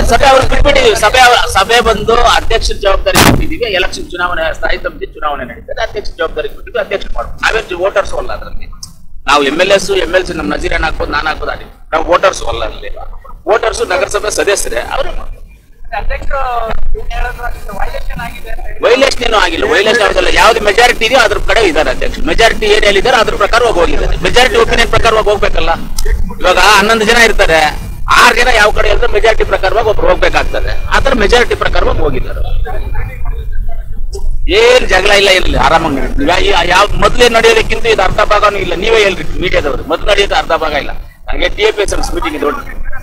ಸಭೆ ಅವ್ರಿಗೆ ಬಿಟ್ಬಿಟ್ಟಿದೀವಿ ಸಭೆ ಅವ್ರ- ಸಭೆ ಬಂದು ಅಧ್ಯಕ್ಷರ ಜವಾಬ್ದಾರಿ ಕೊಟ್ಟಿದೀವಿ ಎಲೆಕ್ಷನ್ ಚುನಾವಣೆ ಸ್ಥಾಯಿ ಸಮಿತಿ ಚುನಾವಣೆ ನಡೀತದೆ ಅಧ್ಯಕ್ಷ ಜವಾಬ್ದಾರಿ ಕೊಟ್ಟಿದ್ವಿ ಅಧ್ಯಕ್ಷ ಮಾಡ್ಬೋದು ನಾವೇನು ವೋಟರ್ಸ್ ಅಲ್ಲ ಅದರಲ್ಲಿ ನಾವು M L S M L C ನಮ್ಮ ನಜೀರನ್ ಹಾಕ್ಬೋದು ನಾನು ಹಾಕ್ಬೋದು ಅಲ್ಲಿ ನಾವು ವೋಟರ್ಸ್ ಅಲ್ಲ ಅಲ್ಲಿ ವೋಟರ್ಸ್ ನಗರಸಭೆ ಸದಸ್ಯರೇ ಅವರೇ ಮಾಡ್ಬೋದು ಅಧ್ಯಕ್ಷರು ಏನ್ ಹೇಳಿದ್ರು ಅದು ವೈಲೇಷನ್ ಆಗಿದೆ ಅಂತ ಹೇಳಿ ವೈಲೇಷನ್ ಏನೂ ಆಗಿಲ್ಲ ವೈಲೇಷನ್ ಆಗೋದಿಲ್ಲ ಯಾವ್ದು ಮೆಜಾರಿಟಿ ಇದೆಯೋ ಅದ್ರ ಕಡೆ ಇದ್ದಾರೆ ಅಧ್ಯಕ್ಷ ಮೆಜಾರಿಟಿ ಏನ್ ಹೇಳಿದಾರೆ ಅದ್ರ ಪ್ರಕಾರವಾಗಿ ಹೋಗಿದ್ದಾರೆ ಮೆಜಾರಿಟಿ ಒಪಿನಿಯನ್ ಪ್ರಕಾರವಾಗಿ ಹೋಗ್ಬೇಕಲ್ಲ ಇವಾಗ ಹನ್ನೊಂದು ಜನ ಇರ್ತಾರೆ ಆರು ಜನ ಯಾವ ಕಡೆ ಇದ್ರೆ ಮೆಜಾರಿಟಿ ಪ್ರಕಾರವಾಗಿ ಒಬ್ರು ಹೋಗ್ಬೇಕಾಗ್ತದೆ ಆತರ ಮೆಜಾರಿಟಿ ಪ್ರಕಾರವಾಗಿ ಹೋಗಿದ್ದಾರೆ ಏನ್ ಜಗಳ ಇಲ್ಲ ಇಲ್ಲ ಆರಾಮಾಗಿ ನಡೀತದೆ. ಯಾ- ಯಾ- ಯಾವ ಮೊದ್ಲೇ ನಡೆಯೋದಕ್ಕಿಂತ ಇದು ಅರ್ಧ ಭಾಗನೂ ಇಲ್ಲ ನೀವೇ ಹೇಳ್ರಿ ಮೀಡಿಯಾದವರು ಮೊದ್ಲು ನಡೆಯೋದು ಅರ್ಧ ಭಾಗ ಇಲ್ಲ ಹಾಗೆ T A P S meeting ದೊಡ್ಡ